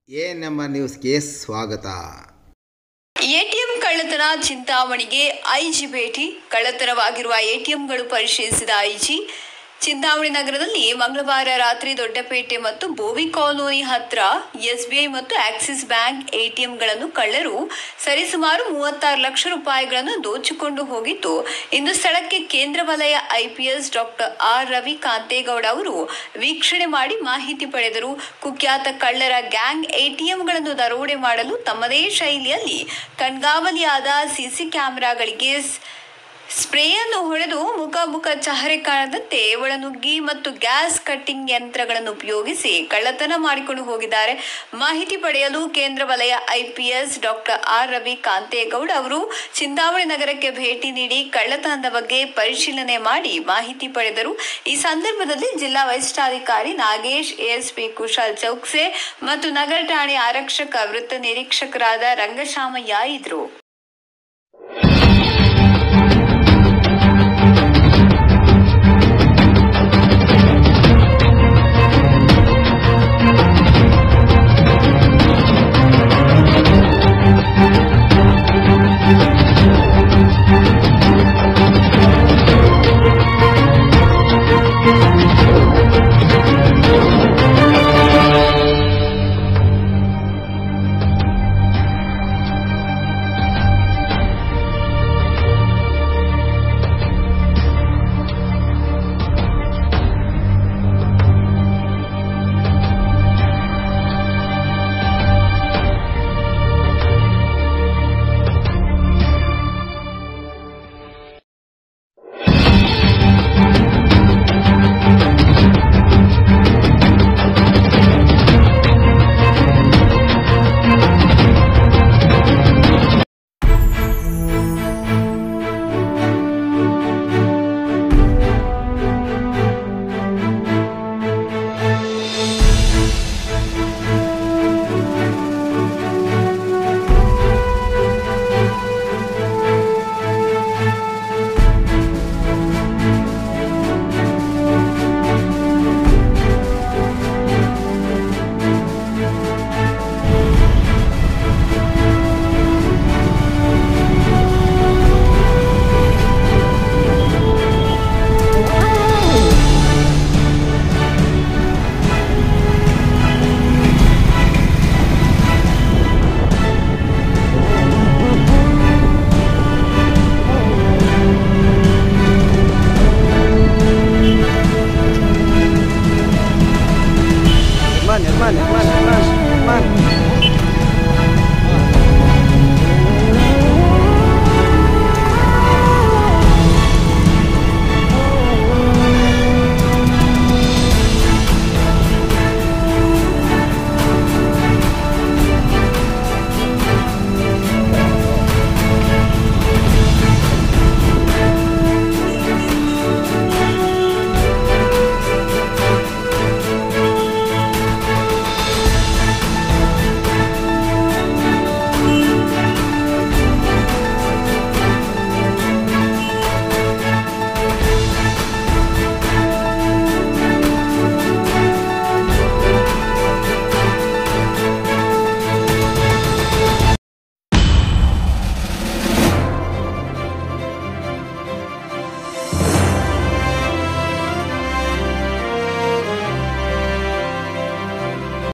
A number ನ್ಯೂಸ್ಗೆ ಸ್ವಾಗತ ATM ಕಳ್ಳತನ ಚಿಂತಾಮಣಿಗೆ ಐಜಿ ಭೇಟಿ ಕಳ್ಳತನವಾಗಿರುವ ಎಟಿಎಂಗಳು ಪರಿಶೀಲಿಸಿದ ಐಜಿ ಚಿಂತಾಮಣಿ ನಗರದಲ್ಲಿ ಮಂಗಳವಾರ ರಾತ್ರಿ ದೊಡ್ಡಪೇಟೆ ಮತ್ತು ಬೋವಿ ಕಾಲೋನಿ ಹತ್ರ ಎಸ್ಬಿಐ ಮತ್ತು ಆಕ್ಸಿಸ್ ಬ್ಯಾಂಕ್ ಎಟಿಎಂಗಳನ್ನು ಕಳ್ಳರು ಸರಿಸುಮಾರು ಮೂವತ್ತಾರು ಲಕ್ಷ ರೂಪಾಯಿಗಳನ್ನು ದೋಚಿಕೊಂಡು ಹೋಗಿದ್ದು ಇಂದು ಸ್ಥಳಕ್ಕೆ ಕೇಂದ್ರ ವಲಯ IPS doctor R Ravi Kantegowda ಅವರು ವೀಕ್ಷಣೆ ಮಾಡಿ ಮಾಹಿತಿ ಪಡೆದರು ಕುಖ್ಯಾತ ಕಳ್ಳರ ಗ್ಯಾಂಗ್ ಎಟಿಎಂಗಳನ್ನು ದರೋಡೆ ಮಾಡಲು ತಮ್ಮದೇ ಶೈಲಿಯಲ್ಲಿ ಕಣ್ಗಾವಲಿಯಾದ ಸಿಸಿ ಕ್ಯಾಮೆರಾಗಳಿಗೆ ಸ್- ಸ್ಪ್ರೇಯನ್ನು ಹೊಡೆದು ಮುಖ ಮುಖ ಚಹರೆ ಕಾಣದಂತೆ ಒಳನುಗ್ಗಿ ಮತ್ತು ಗ್ಯಾಸ್ ಕಟ್ಟಿಂಗ್ ಯಂತ್ರಗಳನ್ನು ಉಪಯೋಗಿಸಿ ಕಳ್ಳತನ ಮಾಡಿಕೊಂಡು ಹೋಗಿದ್ದಾರೆ ಮಾಹಿತಿ ಪಡೆಯಲು ಕೇಂದ್ರ ವಲಯ IPS doctor R Ravi Kantegowda ಅವರು ಚಿಂತಾಮಣಿ ನಗರಕ್ಕೆ ಭೇಟಿ ನೀಡಿ ಕಳ್ಳತನದ ಬಗ್ಗೆ ಪರಿಶೀಲನೆ ಮಾಡಿ ಮಾಹಿತಿ ಪಡೆದರು ಈ ಸಂದರ್ಭದಲ್ಲಿ ಜಿಲ್ಲಾ ವರಿಷ್ಠಾಧಿಕಾರಿ ನಾಗೇಶ್ ಎಎಸ್ಪಿ ಕುಶಾಲ್ ಚೌಕ್ಸೆ ಮತ್ತು ನಗರ ಠಾಣೆ ಆರಕ್ಷಕ ವೃತ್ತ ನಿರೀಕ್ಷಕರಾದ ರಂಗಶಾಮಯ್ಯ ಇದ್ರು